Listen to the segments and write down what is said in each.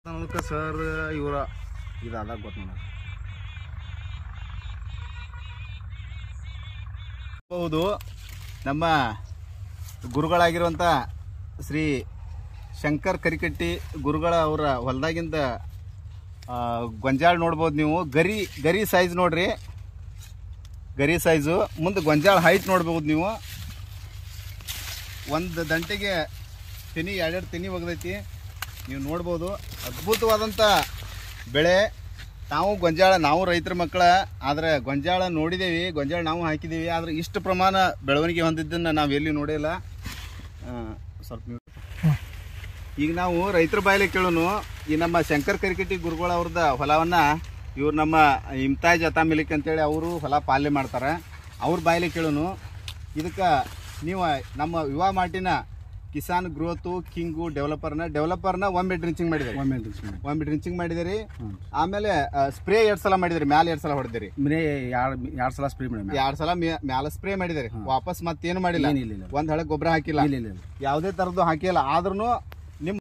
ನಮ್ಗೆ ಸರ್ ಇವರ ಇದಾದಾಗ ಗೊತ್ತು ನನಗೆ ಹೌದು ನಮ್ಮ ಗುರುಗಳಾಗಿರುವಂಥ ಶ್ರೀ ಶಂಕರ್ ಕರಿಕಟ್ಟಿ ಗುರುಗಳ ಅವರ ಹೊಲದಾಗಿಂದ ಆ, ಗೊಂಜಾಳ ನೋಡ್ಬೋದು ನೀವು ಗರಿ ಗರಿ ಸೈಜ್ ನೋಡ್ರಿ ಗರಿ ಸೈಜು ಮುಂದೆ ಗೊಂಜಾಳ ಹೈಟ್ ನೋಡ್ಬೋದು ನೀವು ಒಂದು ದಂಟೆಗೆ ತೆನಿ ಎರಡೆರಡು ತೆನಿ ಒಗದೈತಿ ನೀವು ನೋಡ್ಬೋದು ಅದ್ಭುತವಾದಂಥ ಬೆಳೆ ನಾವು ಗೊಂಜಾಳ ನಾವು ರೈತರ ಮಕ್ಕಳ ಆದರೆ ಗೊಂಜಾಳ ನೋಡಿದ್ದೇವೆ ಗೊಂಜಾಳ ನಾವು ಹಾಕಿದ್ದೀವಿ ಆದರೆ ಇಷ್ಟು ಪ್ರಮಾಣ ಬೆಳವಣಿಗೆ ಹೊಂದಿದ್ದನ್ನು ನಾವು ಎಲ್ಲಿ ನೋಡಿಲ್ಲ ಆ, ಸ್ವಲ್ಪ mute. ಈಗ ನಾವು ರೈತರ ಬಾಯಲ್ಲಿ ಕೇಳೋನು ಈ ನಮ್ಮ ಶಂಕರ್ ಕರಿಕಟ್ಟಿ ಗುರುಗಳ ಅವ್ರದ ಹೊಲವನ್ನ ಇವ್ರು ನಮ್ಮ ಇಮ್ತಾಜ್ ಅತಾ ಮಿಲಿಕ್ ಅಂತೇಳಿ ಅವರು ಹೊಲ ಪಾಲನೆ ಮಾಡ್ತಾರೆ ಅವ್ರ ಬಾಯಲ್ಲಿ ಕೇಳೋನು ಇದಕ್ಕೆ ನೀವು ನಮ್ಮ ಯುವ ಮಾಟಿನ ಕಿಸಾನ್ ಗ್ರೋತು ಕಿಂಗು ಡೆವಲಪರ್ನ ಡೆವಲಪರ್ನ ಒಮ್ಮೆ ಡ್ರಿಂಚಿಂಗ್ ಮಾಡಿದ್ದಾರೆ ಒಮ್ಮೆ ಡ್ರಿಂಕ್ಸ್ ಮಾಡಿ ಒಮ್ಮೆ ಡ್ರಿಂಚಿಂಗ್ ಮಾಡಿದಿರಿ ಹ್ಞೂ ಆಮೇಲೆ ಸ್ಪ್ರೇ ಎರಡು ಸಲ ಮಾಡಿದಿರಿ ಮ್ಯಾಲೆ ಎರಡು ಸಲ ಹೊಡೆದಿರಿ ಮನೆ ಎರಡು ಎರಡು ಸಲ ಸ್ಪ್ರೇ ಮಾಡಿ ಎರಡು ಸಲ ಮ್ಯಾ- ಮ್ಯಾಲ ಸ್ಪ್ರೇ ಮಾಡಿದಿರಿ ವಾಪಸ್ ಮತ್ತೇನು ಮಾಡಿಲ್ಲ ಏನಿಲ್ಲ ಇಲ್ಲ ಒಂದ್ ಹಳೆ ಗೊಬ್ಬರ ಹಾಕಿಲ್ಲ ಇಲ್ಲ ಇಲ್ಲ ಇಲ್ಲ ಯಾವುದೇ ಥರದ್ದು ಹಾಕಿಲ್ಲ ಆದ್ರೂ ನಿಮ್ಮ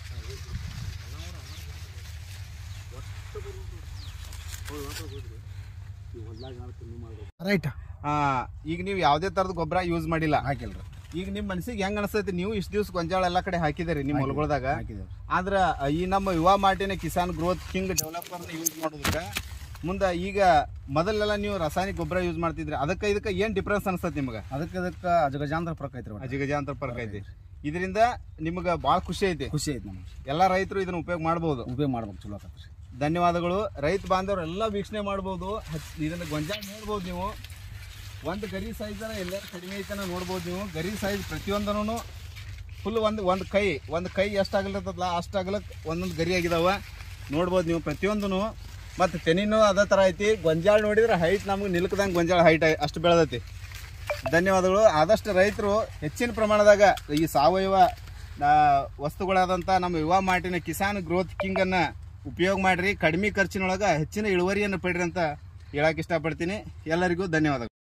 ರೈಟ್ ಆ, ಈಗ ನೀವು ಯಾವುದೇ ಥರದ ಗೊಬ್ಬರ ಯೂಸ್ ಮಾಡಿಲ್ಲ ಹಾಕಿಲ್ರಿ ಈಗ ನಿಮ್ಮ ಮನಸ್ಸಿಗೆ ಹೆಂಗ್ ಅನಿಸ್ತೈತಿ ನೀವು ಇಷ್ಟು ದಿವಸ ಗೊಂಜಾಳ ಎಲ್ಲ ಕಡೆ ಹಾಕಿದಿರಿ ನಿಮ್ಮ ಹೊಲಗೊಳದಾಗ ಹಾಕಿದೇವ್ರಿ ಆದ್ರ ಈ ನಮ್ಮ ಯುವ ಮಾರ್ಟಿನ ಕಿಸಾನ್ ಗ್ರೋತ್ ಕಿಂಗ್ ಡೆವಲಪರ್ನ ಯೂಸ್ ಮಾಡೋದಕ್ಕೆ ಮುಂದೆ ಈಗ ಮೊದಲೆಲ್ಲ ನೀವು ರಾಸಾಯನಿಕ ಗೊಬ್ಬರ ಯೂಸ್ ಮಾಡ್ತಿದ್ರಿ ಅದಕ್ಕೆ ಇದಕ್ಕೆ ಏನು ಡಿಫ್ರೆನ್ಸ್ ಅನಿಸ್ತೈತಿ ನಿಮ್ಗೆ ಅದಕ್ಕೆ ಅದಕ್ಕೆ ಅಜಗಜಾಂತರ ಫರಕ್ ಐತ್ರಿ ಒಟ್ಟು. ಅಜಿಗಜಾಂತರ ಫರ್ಕ್ ಐತಿ ಇದರಿಂದ ನಿಮ್ಗೆ ಭಾಳ ಖುಷಿ ಐತಿ ಖುಷಿ ಐತಿ ನಮ್ಗೆ ಎಲ್ಲ ರೈತರು ಇದನ್ನ ಉಪಯೋಗ ಮಾಡ್ಬೋದು ಉಪಯೋಗ ಮಾಡ್ಬೇಕು ಚಲೋ ಆಕತ್ರಿ ಧನ್ಯವಾದಗಳು ರೈತ ಬಾಂಧವರು ಎಲ್ಲ ವೀಕ್ಷಣೆ ಮಾಡ್ಬೋದು ಹಚ್- ಇದನ್ನ ಗೊಂಜಾಳ ನೋಡ್ಬೋದು ನೀವು ಒಂದು ಗರಿ ಸೈಜ್ ಎಲ್ಲರೂ ಕಡಿಮೆ ಐತನ ನೋಡ್ಬೋದು ನೀವು ಗರಿ ಸೈಜ್ ಪ್ರತಿಯೊಂದನು ಫುಲ್ ಒಂದು ಒಂದು ಕೈ ಒಂದು ಕೈ ಎಷ್ಟು ಆಗಲಿರ್ತದಲ್ಲ ಅಷ್ಟು ಆಗಲಕ್ಕೆ ಒಂದೊಂದು ಗರಿ ಆಗಿದಾವ ನೋಡ್ಬೋದು ನೀವು ಪ್ರತಿಯೊಂದನು ಮತ್ತು ತೆನಿನೂ ಅದೇ ಥರ ಐತಿ ಗೊಂಜಾಳ ನೋಡಿದ್ರೆ ಹೈಟ್ ನಮ್ಗೆ ನಿಲ್ಕದಂಗೆ ಗೊಂಜಾಳ ಹೈಟ್ ಅಷ್ಟು ಬೆಳೆದೈತಿ ಧನ್ಯವಾದಗಳು ಆದಷ್ಟು ರೈತರು ಹೆಚ್ಚಿನ ಪ್ರಮಾಣದಾಗ ಈ ಸಾವಯವ ಆ, ವಸ್ತುಗಳಾದಂಥ ನಮ್ಮ ಯುವ ಮಾಟಿನ ಕಿಸಾನ್ ಗ್ರೋತ್ ಕಿಂಗನ್ನು ಉಪಯೋಗ ಮಾಡಿರಿ ಕಡಿಮೆ ಖರ್ಚಿನೊಳಗೆ ಹೆಚ್ಚಿನ ಇಳುವರಿಯನ್ನು ಪಡ್ರಿ ಅಂತ ಹೇಳಕ್ಕೆ ಇಷ್ಟಪಡ್ತೀನಿ ಎಲ್ಲರಿಗೂ ಧನ್ಯವಾದಗಳು